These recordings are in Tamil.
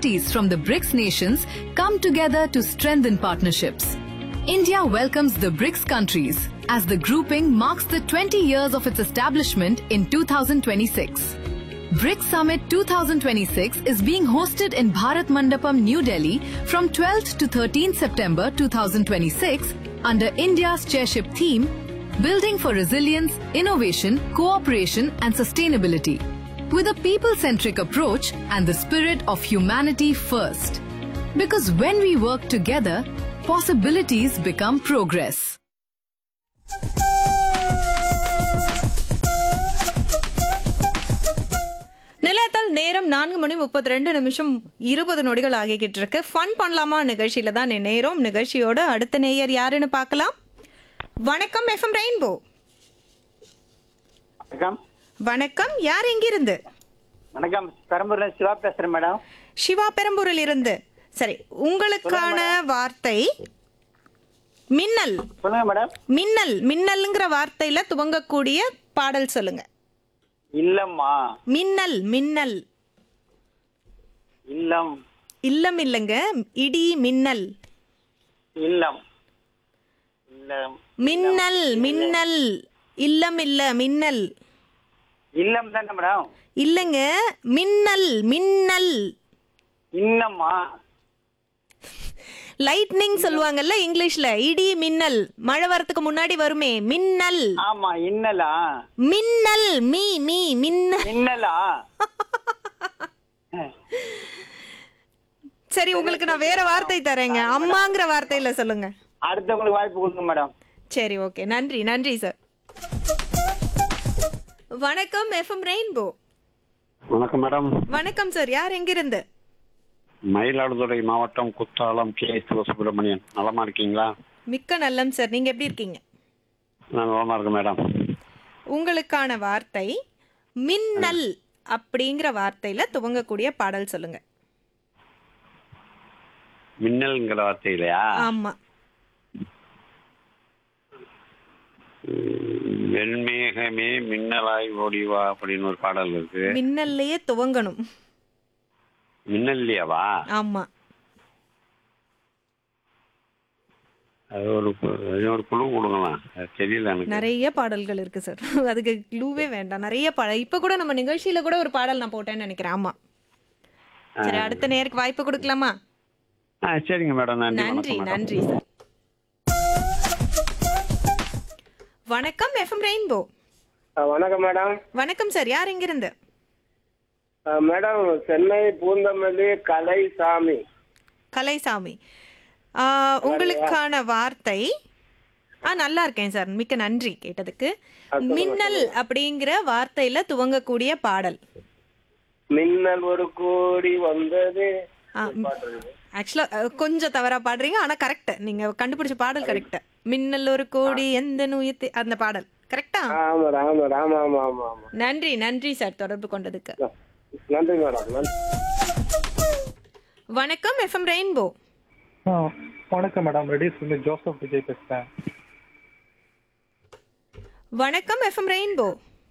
cities from the BRICS nations come together to strengthen partnerships. India welcomes the BRICS countries as the grouping marks the 20 years of its establishment in 2026. BRICS Summit 2026 is being hosted in Bharat Mandapam, New Delhi from 12th to 13th September 2026 under India's chairship theme Building for Resilience, Innovation, Cooperation and Sustainability with a people centric approach and the spirit of humanity first. Because when we work together, possibilities become progress. நிலையத்தால் நேரம் நான்கு மணி முப்பத்தி ரெண்டு நிமிஷம் இருபது நொடிகள் ஆகிக்கிட்டு இருக்கு ஃபன் பண்ணலாமா நிகழ்ச்சியில தான் நேரம் நிகழ்ச்சியோட அடுத்த நேயர் யாருன்னு பார்க்கலாம் வணக்கம் எஃப்எம் ரெயின்போ வணக்கம் வணக்கம் யார் எங்கிருந்து வணக்கம் பெரம்பூர்ல சிவா பேசுறேன் மேடம் சிவா பெரம்பூரில் இருந்து சரி உங்களுக்கான வார்த்தை மின்னல் சொல்லுங்க மேடம் மின்னல் மின்னல்ங்கிற வார்த்தையில துவங்கக்கூடிய பாடல் சொல்லுங்க இல்லம்மா மின்னல் மின்னல் இல்லம் இல்லம் இல்லைங்க இடி மின்னல் இல்லம் இல்லம் மின்னல் மின்னல் இல்லம் இல்ல மின்னல் இல்லம் தானே மேடம் இல்லைங்க மின்னல் மின்னல் இன்னம்மா லைட்னிங் சொல்லுவாங்கல்ல இங்கிலீஷ்ல இடி மின்னல் மழை வரதுக்கு முன்னாடி வருமே மின்னல் ஆமா இன்னலா மின்னல் மீ மீ மின்னல் இன்னலா சரி உங்களுக்கு நான் வேற வார்த்தை தரேங்க அம்மாங்கிற வார்த்தையில சொல்லுங்க அடுத்தவங்களுக்கு வாய்ப்பு கொடுங்க மேடம் சரி ஓகே நன்றி நன்றி சார் வணக்கம் எஃப்எம் ரெயின்போ வணக்கம் மேடம் வணக்கம் சார் யார் எங்கிருந்து மயிலாடுதுறை மாவட்டம் குத்தாலம் கே சிவசுப்பிரமணியன் நலமா இருக்கீங்களா மிக்க நல்லம் சார் நீங்க எப்படி இருக்கீங்க நான் நலமா இருக்கேன் மேடம் உங்களுக்கான வார்த்தை மின்னல் அப்படிங்கிற வார்த்தையில துவங்கக்கூடிய பாடல் சொல்லுங்க மின்னல்ங்கிற வார்த்தை இல்லையா ஆமா உம், வெண்மேகமே மின்னலாய் ஓடிவா அப்படின்னு ஒரு பாடல் இருக்கு மின்னல்லையே துவங்கணும் மின்னல்லையாவா ஆமா அது ஒரு கு- அது ஒரு குழு கொடுங்களேன் அது தெரியல எனக்கு நிறைய பாடல்கள் இருக்கு சார் அதுக்கு க்ளூவே வேண்டாம் நிறைய பாடல் இப்ப கூட நம்ம நிகழ்ச்சியில கூட ஒரு பாடல் நான் போட்டேன்னு நினைக்கிறேன் ஆமா சரி அடுத்த நேருக்கு வாய்ப்பு கொடுக்கலாமா ஆ சரிங்க மேடம் நன்றி நன்றி வணக்கம் மேடம் நன்றி சார் வணக்கம் எஃப்எம் ரெயின்போ வணக்கம் மேடம் வணக்கம் சார் யார் எங்கிருந்து அஹ் மேடம் சென்னை பூந்தமல்லி கலைசாமி கலைசாமி ஆ, உங்களுக்கான வார்த்தை ஆ நல்லா இருக்கேன் சார் மிக்க நன்றி கேட்டதுக்கு மின்னல் அப்படிங்கிற வார்த்தையில துவங்கக்கூடிய பாடல் மின்னல் ஒரு கோடி வந்தது ஆக்சுவலா கொஞ்சம் தவறா பாடுறீங்க ஆனா கரெக்ட் நீங்க கண்டுபிடிச்ச பாடல் கரெக்ட் மின்னல் ஒரு கோடி எந்த நுயத்து அந்த பாடல் கரெக்டா ஆமா ஆமா ஆமா ஆமா ஆமா ஆமா நன்றி நன்றி சார் தொடர்பு கொண்டதுக்கு நன்றி மேடம் நன்றி வணக்கம் எஃப்எம் ரெயின்போ ஆ வணக்கம் மேடம் ரெடிஸ் வந்து ஜோசப் விஜய் பேசுகிறேன் வணக்கம் எஃப்எம் ரெயின்போ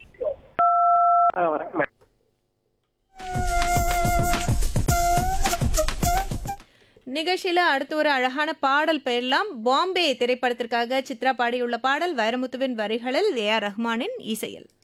நிகழ்ச்சியில அடுத்து ஒரு அழகான பாடல் பெயர்லாம் பாம்பே திரைப்படத்திற்காக சித்ரா பாடியுள்ள பாடல் வைரமுத்துவின் வரிகளில் ஏ ஆர் ரஹ்மானின் இசையில்